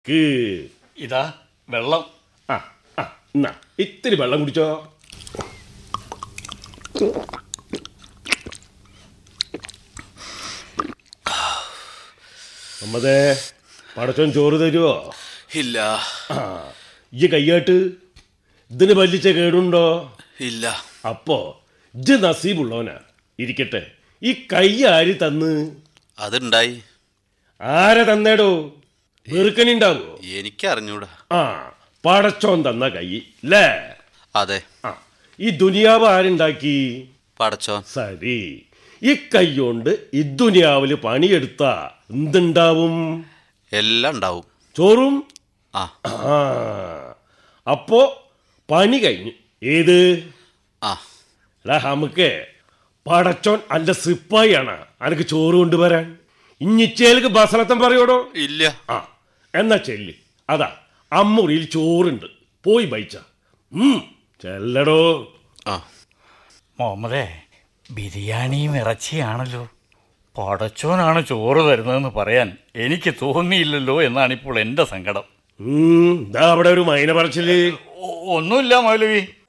ക് ഇതാ വെള്ളം ആ ആ എന്നാ ഇത്തിരി വെള്ളം കുടിച്ചോ നമ്മതേ പടച്ചോൻ ചോറ് തരുവോ ഇല്ല ആ ഇജ്ജ് കയ്യാട്ട് ഇതിന് വലിച്ച കേടുണ്ടോ ഇല്ല അപ്പോ ഇജ്ജ് നസീബുള്ളവനാ ഇരിക്കട്ടെ ഈ കൈ ആര് തന്ന് അതുണ്ടായി ആരെ തന്നേടോ വെറുക്കനുണ്ടാവോ എനിക്കറിഞ്ഞൂടാ ആ പടച്ചോൻ തന്ന കൈ അല്ലേ അതെ ആ ഈ ദുനിയാവ് ആരുണ്ടാക്കി പടച്ചോൻ സരി ഈ കൈ കൊണ്ട് ഈ ദുനിയാവില് പണിയെടുത്ത എന്തുണ്ടാവും എല്ലാം ഉണ്ടാവും ചോറും ആ ആ അപ്പോ പണി കഴിഞ്ഞു ഏത് ആ എടാ നമുക്ക് പടച്ചോൻ അന്റെ സിപ്പായിയാണ് അനക്ക് ചോറ് കൊണ്ടുവരാൻ ഇഞ്ഞിച്ചേലേക്ക് ബസലത്തം പറയോടോ ഇല്ല ആ എന്നാ ചെല്ല് അതാ അമ്മുറിയിൽ ചോറുണ്ട് പോയി ബൈച്ച ഉം ചെല്ലടോ ആ മുഹമ്മദേ ബിരിയാണിയും ഇറച്ചിയാണല്ലോ പടച്ചോനാണ് ചോറ് തരുന്നതെന്ന് പറയാൻ എനിക്ക് തോന്നിയില്ലല്ലോ എന്നാണ് ഇപ്പോൾ എൻ്റെ സങ്കടം ഉം, ദാ അവിടെ ഒരു മൈന പറച്ചില് ഒ- ഒന്നുമില്ല മൗലവി